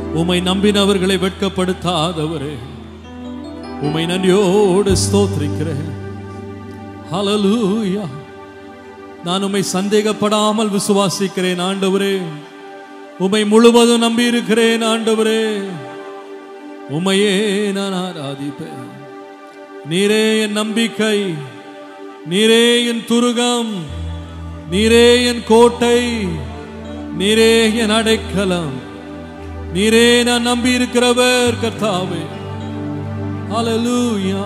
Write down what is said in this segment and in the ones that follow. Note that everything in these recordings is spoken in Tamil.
உம்மை நம்பினவர்களை வெட்கப்படுத்தாதவரே உம்மை நன்றியோடு ஸ்தோத்திரிக்கிறேன் ஹalleluya நான் உம்மை சந்தேகப்படாமல் விசுவாசிக்கிறேன் ஆண்டவரே உம்மை முழுவதும் நம்பி இருக்கிறேன் ஆண்டவரே உம்மையே நான் ஆராதிப்பேன் நீரே என் நம்பிக்கை நீரே என் துருகம் நீரே என் கோட்டை நீரே என் அடைக்கலம் நீரே நான் நம்பி இருக்கிறவர் கர்த்தாவே ஹalleluya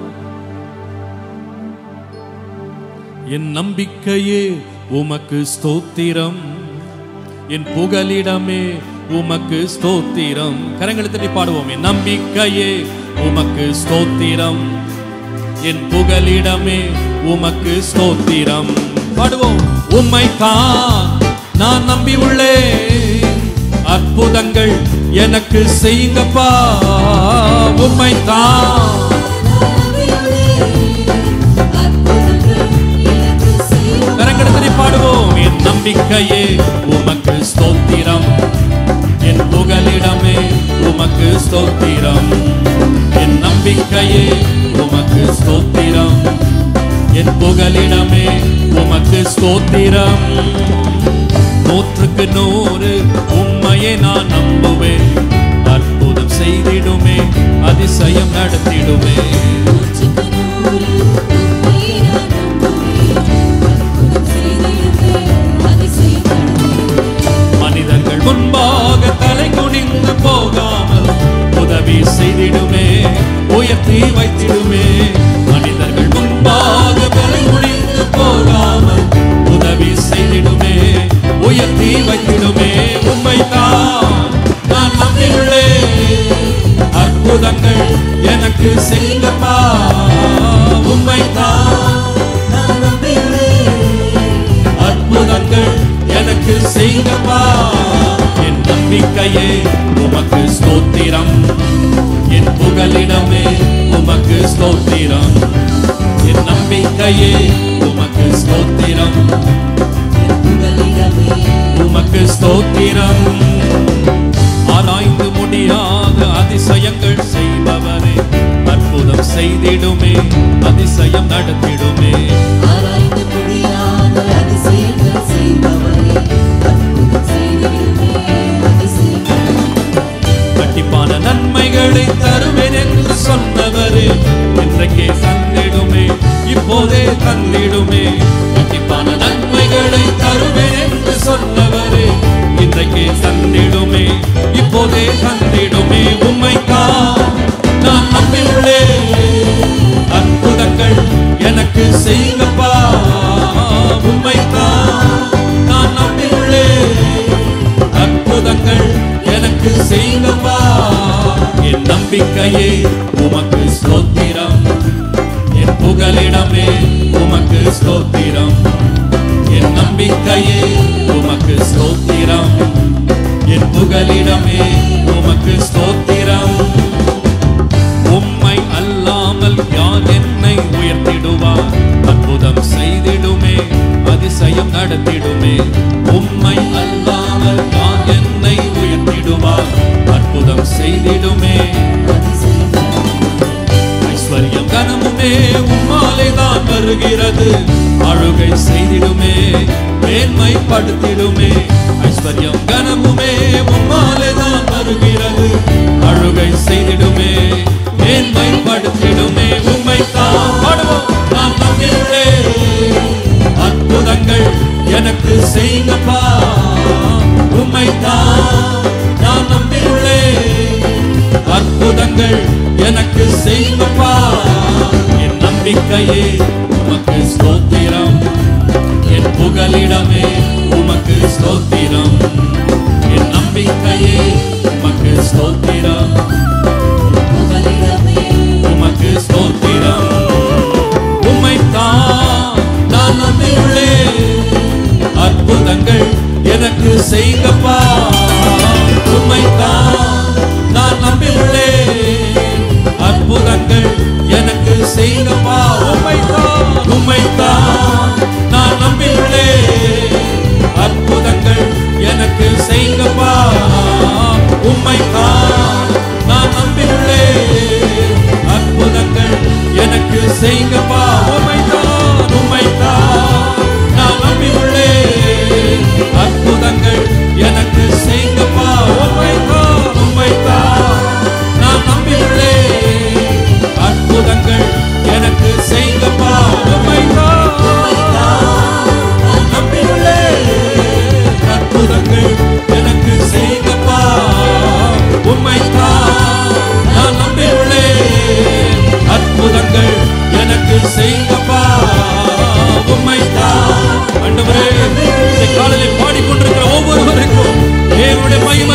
என் நம்பிக்கையே உமக்கு ஸ்தோத்திரம் என் புகலிடமே உமக்கு ஸ்தோத்திரம் கரங்களை தட்டி பாடுவோம் என் நம்பிக்கையே உமக்கு ஸ்தோத்திரம் என் புகலிடமே உமக்கு ஸ்தோத்திரம் பாடுவோம் உம்மைத்தான் நான் நம்பி உள்ளேன் அற்புதங்கள் எனக்கு செய்யுங்கப்பா உம்மைத்தான் கரங்களை தட்டி பாடுவோம் என் நம்பிக்கையே உமக்கு ஸ்தோத்திரம் என் புகலிடமே உமக்கு ஸ்தோத்திரம் என் நம்பிக்கையே உமக்கு ஸ்தோத்திரம் என் புகலிடமே உமக்கு ஸ்தோத்திரம் நூற்றுக்கு நூறு உண்மையை நான் நம்புவேன் அற்புதம் செய்திடுமே அதிசயம் நடத்திடுமே மனிதர்கள் முன்பாக தலை குனிந்து போகாமல் உதவி செய்திடுமே உயர்த்தி வைத்திடுமே மனிதர்கள் முன்பாக தலை குனிந்து போகாமல் உதவி செய்திடுமே உயர்த்தி வைத்திடுமே உண்மைதான் நான் நம்பியுள்ளேன் அற்புதங்கள் எனக்கு செய்யுங்கப்பா உண்மைதான் அற்புதங்கள் எனக்கு செய்யுங்கப்பா என் நம்பிக்கையே உமக்கு ஸ்தோத்திரம் என் புகலிடமே உமக்கு ஸ்தோத்திரம் என் நம்பிக்கையே உமக்கு ஸ்தோத்திரம் உமக்கு ஸ்தோத்திரம் ஆராய்ந்து முடியாத அதிசயங்கள் செய்பவரே அற்புதம் செய்திடுமே அதிசயம் நடத்திடுமே கட்டிப்பான நன்மைகளை தருவேன் என்று சொன்னவரே இன்றைக்கே தந்திடுமே இப்போதே தந்திடுமே கட்டிப்பான நன்மைகளை தருவேன் என்று சொன்னவரே இன்றைக்கே தந்திடுமே இப்போதே தந்திடுமே உம்மைத்தான் நான் நம்பியுள்ளேன் அற்புதங்கள் எனக்கு செய்யுங்கப்பா உம்மைத்தான் நான் நம்பியுள்ளேன் அற்புதங்கள் எனக்கு செய்யுங்கப்பா என் நம்பிக்கையே உமக்கு ஸ்தோத்திரம் என் புகலிடமே உமக்கு ஸ்தோத்திரம் என் நம்பிக்கையே உமக்கு ஸ்தோத்திரம் என் புகலிடமே உமக்கு ஸ்தோத்திரம் உம்மை அல்லாமல் யார் என்னை உயர்த்திடுவார் அற்புதம் செய்திடுமே அதிசயம் நடத்திடுமே உம்மை அல்லாமல் யார் என்னை உயர்த்திடுவார் அற்புதம் செய்திடுமே ஐஸ்வர்யம் கனமுமே உம்மாலே தான் வருகிறது அழுகை செய்திடுமே மேன்மைப்படுத்திடுமே ஐஸ்வர்யம் கனமுமே உம்மாலே தான் வருகிறது அழுகை செய்திடுமே மேன்மைப்படுத்திடுமே உம்மை தான் பாடுவோம் நான் நம்பியுள்ளேன் அற்புதங்கள் எனக்கு செய்யுங்கப்பா உம்மை தான் நான் நம்பியுள்ளேன் அற்புதங்கள் எனக்கு செய்யுங்கப்பா என் நம்பிக்கையே உமக்கு ஸ்தோத்திரம் என் புகலிடமே உமக்கு ஸ்தோத்திரம் என் நம்பிக்கையே உமக்கு ஸ்தோத்திரம் உமக்கு ஸ்தோத்திரம் உம்மைத்தான் நான் நம்பியுள்ளேன் அற்புதங்கள் எனக்கு செய்யுங்கப்பா உம்மைத்தான் நான் நம்பியுள்ளேன் அற்புதங்கள் எனக்கு செய்யுங்கப்பா உம்மைத்தான் உம்மைத்தான் நான் நம்பியுள்ளேன் அற்புதங்கள் எனக்கு செய்யுங்கப்பா உம்மைத்தான்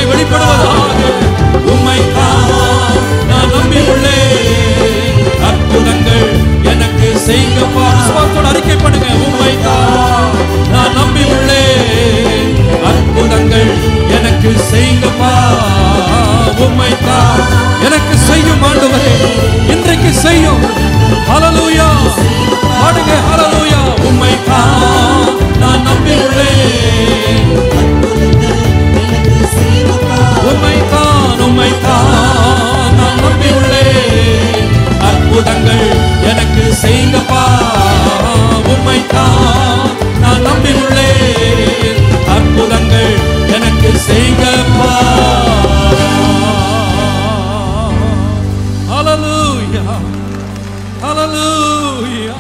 அதிகமாய் வெளிப்படுவதாக உம்மைத்தான் நான் நம்பியுள்ளேன் அற்புதங்கள் எனக்கு செய்கப்பா விசுவாசத்தோட அறிக்கை பண்ணுங்க உம்மைத்தான் நான் நம்பியுள்ளேன் அற்புதங்கள் எனக்கு செய்கப்பா உம்மைத்தான் எனக்கு செய்யும் ஆண்டவரே இன்றைக்கு செய்யும் ஹalleluya பாடுங்க ஹalleluya உம்மைத்தான் நான் நம்பியுள்ளேன் உம்மைத்தான் உம்மைத்தான் நான் நம்பியுள்ளேன் அற்புதங்கள் எனக்கு செய்கப்பா உம்மைத்தான் நான் நம்பியுள்ளேன் அற்புதங்கள் எனக்கு செய்கப்பா ஹalleluya ஹalleluya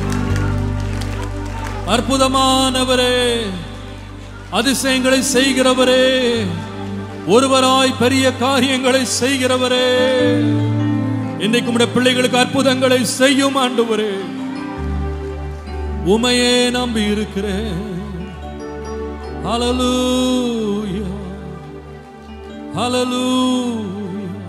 அற்புதமானவரே அதிசயங்களை செய்கிறவரே ஒருவராய் பெரிய காரியங்களை செய்கிறவரே இன்னைக்கு உடைய பிள்ளைகளுக்கு அற்புதங்களை செய்யும் ஆண்டவரே உமையே நம்பி இருக்கிறேன் ஹalleluya ஹalleluya